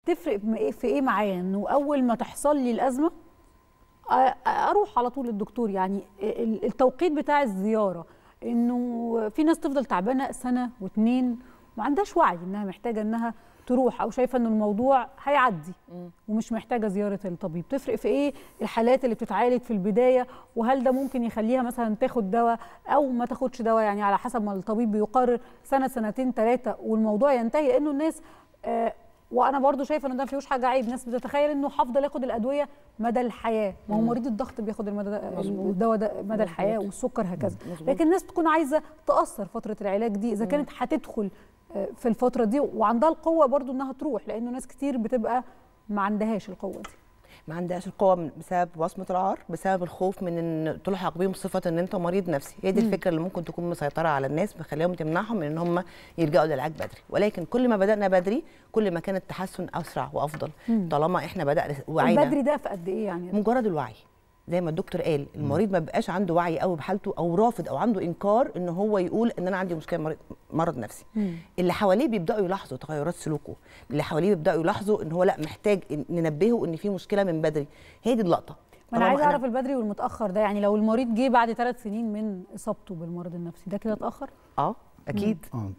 تفرق في ايه معايا انه اول ما تحصل لي الازمه اروح على طول للدكتور يعني التوقيت بتاع الزياره انه في ناس تفضل تعبانه سنه واتنين ما عندهاش وعي انها محتاجه انها تروح او شايفه ان الموضوع هيعدي ومش محتاجه زياره الطبيب تفرق في ايه الحالات اللي بتتعالج في البدايه وهل ده ممكن يخليها مثلا تاخد دواء او ما تاخدش دواء يعني على حسب ما الطبيب بيقرر سنه سنتين ثلاثه والموضوع ينتهي لانه الناس آه وانا برضو شايفه ان ده ما فيهوش حاجه عيب ناس بتتخيل انه هفضل اخد الادويه مدى الحياه ما هو مريض الضغط بياخد المدى الدواء ده مدى الحياه والسكر هكذا لكن الناس تكون عايزه تاثر فتره العلاج دي اذا كانت هتدخل في الفتره دي وعندها القوه برضو انها تروح لانه ناس كتير بتبقى ما عندهاش القوه دي ما عندهاش القوه بسبب وصمه العار بسبب الخوف من ان تلحق بيهم صفه ان انت مريض نفسي هي دي الفكره اللي ممكن تكون مسيطره على الناس مخليهم تمنعهم من ان هم يلجأوا للعلاج بدري ولكن كل ما بدانا بدري كل ما كان التحسن اسرع وافضل مم. طالما احنا بدانا وعينا البدري ده في قد ايه يعني مجرد الوعي زي ما الدكتور قال المريض ما بيبقاش عنده وعي قوي بحالته او رافض او عنده انكار ان هو يقول ان انا عندي مشكله مرض, مرض نفسي مم. اللي حواليه بيبداوا يلاحظوا تغيرات سلوكه اللي حواليه بيبداوا يلاحظوا ان هو لا محتاج ننبهه ان في مشكله من بدري هي دي اللقطه ما انا عايزه اعرف البدري والمتاخر ده يعني لو المريض جه بعد ثلاث سنين من اصابته بالمرض النفسي ده كده اتاخر اه اكيد مم.